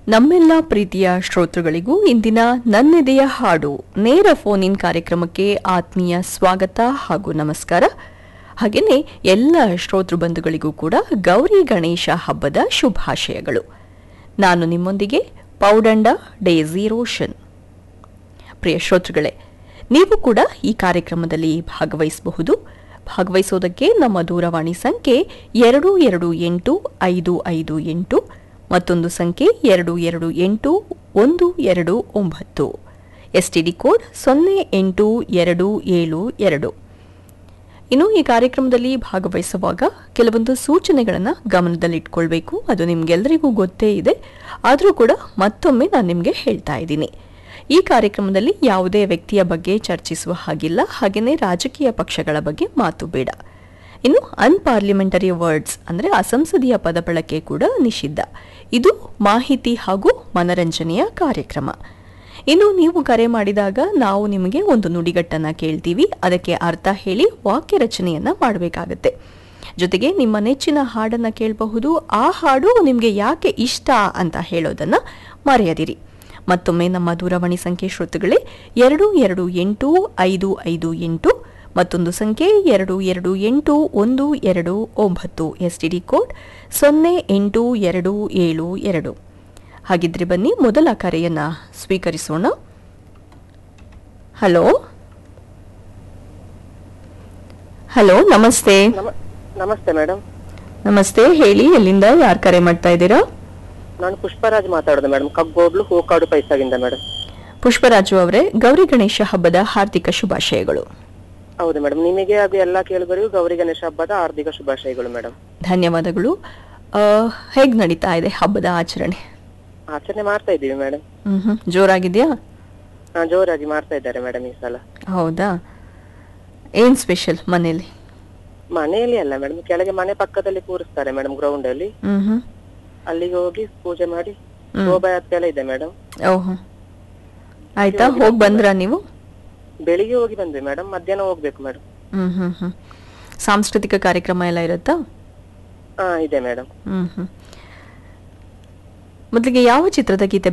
ನಮ್ಮೆಲ್ಲ ಪ್ರೀತಿಯ ಶ್ರೋತೃಗಳಿಗೂ ಇಂದಿನ ನನ್ನೆದೆಯ ಹಾಡು ನೇರ ಫೋನ್ ಇನ್ ಕಾರ್ಯಕ್ರಮಕ್ಕೆ ಆತ್ಮೀಯ ಸ್ವಾಗತ ಹಾಗೂ ನಮಸ್ಕಾರ ಹಾಗೆಯೇ ಎಲ್ಲ ಶ್ರೋತೃ ಬಂಧುಗಳಿಗೂ ಕೂಡ ಗೌರಿ ಗಣೇಶ ಹಬ್ಬದ ಶುಭಾಶಯಗಳು ನಾನು ನಿಮ್ಮೊಂದಿಗೆ ಪೌಡಂಡ ಡೇಝಿ ರೋಷನ್ ಪ್ರಿಯ ಶ್ರೋತೃಗಳೇ ನೀವು ಕೂಡ ಈ ಕಾರ್ಯಕ್ರಮದಲ್ಲಿ ಭಾಗವಹಿಸಬಹುದು ಭಾಗವಹಿಸೋದಕ್ಕೆ ನಮ್ಮ ದೂರವಾಣಿ ಸಂಖ್ಯೆ ಎರಡು ಎರಡು ಎಂಟು ಐದು ಐದು ಎಂಟು ಮತ್ತೊಂದು ಸಂಖ್ಯೆ ಎರಡು ಎರಡು ಎಂಟು ಒಂದು ಎರಡು ಒಂಬತ್ತು ಎಸ್ಟಿಡಿ ಕೋಡ್ ಸೊನ್ನೆ ಎಂಟು ಎರಡು ಏಳು ಎರಡು ಇನ್ನು ಈ ಕಾರ್ಯಕ್ರಮದಲ್ಲಿ ಭಾಗವಹಿಸುವಾಗ ಕೆಲವೊಂದು ಸೂಚನೆಗಳನ್ನು ಗಮನದಲ್ಲಿಟ್ಕೊಳ್ಬೇಕು ಅದು ನಿಮ್ಗೆಲ್ಲರಿಗೂ ಗೊತ್ತೇ ಇದೆ ಆದರೂ ಕೂಡ ಮತ್ತೊಮ್ಮೆ ನಾನು ನಿಮಗೆ ಹೇಳ್ತಾ ಇದ್ದೀನಿ ಈ ಕಾರ್ಯಕ್ರಮದಲ್ಲಿ ಯಾವುದೇ ವ್ಯಕ್ತಿಯ ಬಗ್ಗೆ ಚರ್ಚಿಸುವ ಹಾಗಿಲ್ಲ ಹಾಗೆಯೇ ರಾಜಕೀಯ ಪಕ್ಷಗಳ ಬಗ್ಗೆ ಮಾತು ಬೇಡ ಇನ್ನು ಅನ್ಪಾರ್ಲಿಮೆಂಟರಿ ವರ್ಡ್ಸ್ ಅಂದರೆ ಅಸಂಸದೀಯ ಪದ ಬಳಕೆ ಕೂಡ ನಿಷಿದ್ಧ ಇದು ಮಾಹಿತಿ ಹಾಗೂ ಮನರಂಜನೆಯ ಕಾರ್ಯಕ್ರಮ ಇನ್ನು ನೀವು ಕರೆ ಮಾಡಿದಾಗ ನಾವು ನಿಮಗೆ ಒಂದು ನುಡಿಗಟ್ಟನ್ನು ಕೇಳ್ತೀವಿ ಅದಕ್ಕೆ ಅರ್ಥ ಹೇಳಿ ವಾಕ್ಯ ರಚನೆಯನ್ನ ಮಾಡಬೇಕಾಗತ್ತೆ ಜೊತೆಗೆ ನಿಮ್ಮ ನೆಚ್ಚಿನ ಹಾಡನ್ನು ಕೇಳಬಹುದು ಆ ಹಾಡು ನಿಮಗೆ ಯಾಕೆ ಇಷ್ಟ ಅಂತ ಹೇಳೋದನ್ನ ಮರೆಯದಿರಿ ಮತ್ತೊಮ್ಮೆ ನಮ್ಮ ದೂರವಾಣಿ ಸಂಖ್ಯೆ ಶ್ರೋತೃಗಳೇ ಎರಡು ಎರಡು ಎಂಟು ಐದು ಐದು ಎಂಟು ಮತ್ತೊಂದು ಸಂಖ್ಯೆ ಎರಡು ಎರಡು ಎಂಟು ಒಂದು ಎರಡು ಒಂಬತ್ತು ಎಸ್ ಟಿ ಡಿ ಕೋಡ್ ಸೊನ್ನೆ ಎಂಟು ಎರಡು ಏಳು ಎರಡು ಹಾಗಿದ್ರೆ ಬನ್ನಿ ಮೊದಲ ಕರೆಯನ್ನ ಸ್ವೀಕರಿಸೋಣ ಹಲೋ ಹಲೋ ನಮಸ್ತೆ ನಮ ನಮಸ್ತೆ ಮೇಡಮ್ ನಮಸ್ತೆ ಹೇಳಿ ಎಲ್ಲಿಂದ ಯಾರು ಕರೆ ಮಾಡ್ತಾ ಇದ್ದೀರಾ ನಾನು ಪುಷ್ಪರಾಜ್ ಮಾತಾಡೋದು ಮೇಡಮ್ ಕಗ್ಗೋಡ್ಲು ಹೂಕಾಡು ಪೈಸಾಗಿಂದ ಮೇಡಮ್ ಪುಷ್ಪರಾಜು ಅವರೇ ಗೌರಿ ಗಣೇಶ ಹಬ್ಬದ ಹಾರ್ದಿಕ ಶುಭಾಶಯಗಳು ಹೌದು ಮೇಡಮ್ ನಿಮಗೆ ಅದು ಎಲ್ಲ ಕೇಳುಗರಿಗೂ ಗೌರಿ ಗಣೇಶ ಹಬ್ಬದ ಹಾರ್ದಿಕ ಶುಭಾಶಯಗಳು ಮೇಡಮ್ ಧನ್ಯವಾದಗಳು ಹೇಗೆ ನಡೀತಾ ಇದೆ ಹಬ್ಬದ ಆಚರಣೆ ಆಚರಣೆ ಮಾಡ್ತಾ ಇದ್ದೀವಿ ಮೇಡಮ್ ಹ್ಮ್ ಹ್ಮ್ ಜೋರಾಗಿದೆಯಾ ಹಾ ಜೋರಾಗಿ ಮಾಡ್ತಾ ಇದ್ದಾರೆ ಮೇಡಮ್ ಈ ಸಲ ಹೌದಾ ಏನ್ ಸ್ಪೆಷಲ್ ಮನೇಲಿ ಮನೆಯಲ್ಲಿ ಅಲ್ಲ ಮೇಡಮ್ ಕೆಳಗೆ ಮನೆ ಪಕ್ಕದಲ್ಲಿ ಕೂರಿಸ್ತಾರೆ ಮೇಡಮ್ ಗ್ರೌಂಡ್ ಅಲ್ಲಿ ಹ್ಮ್ ಹ್ಮ್ ಅಲ್ಲಿಗೆ ಹೋಗಿ ಪೂಜೆ ಮಾಡಿ ಶೋಭಾಯಾತ್ರೆ ಎಲ್ಲ ಇದೆ ಮೇಡಮ್ ಓಹೋ ಆಯ್ತಾ ಹೋಗಿ ಬಂದ್ರಾ ನೀವು ಬೆಳಿಗ್ಗೆ ಹೋಗಿ ಬಂದ್ವಿ ಮೇಡಮ್ ಮಧ್ಯಾಹ್ನ ಹೋಗ್ಬೇಕು ಮೇಡಮ್ ಹ್ಮ್ ಹ್ಮ್ ಹ್ಮ್ ಸಾಂಸ್ಕೃತಿಕ ಕಾರ್ಯಕ್ರಮ ಎಲ್ಲ ಇರುತ್ತಾ ಹಾ ಇದೆ ಮೇಡಮ್ ಹ್ಮ್ ಹ್ಮ್ ಮೊದಲಿಗೆ ಯಾವ ಚಿತ್ರದ ಗೀತೆ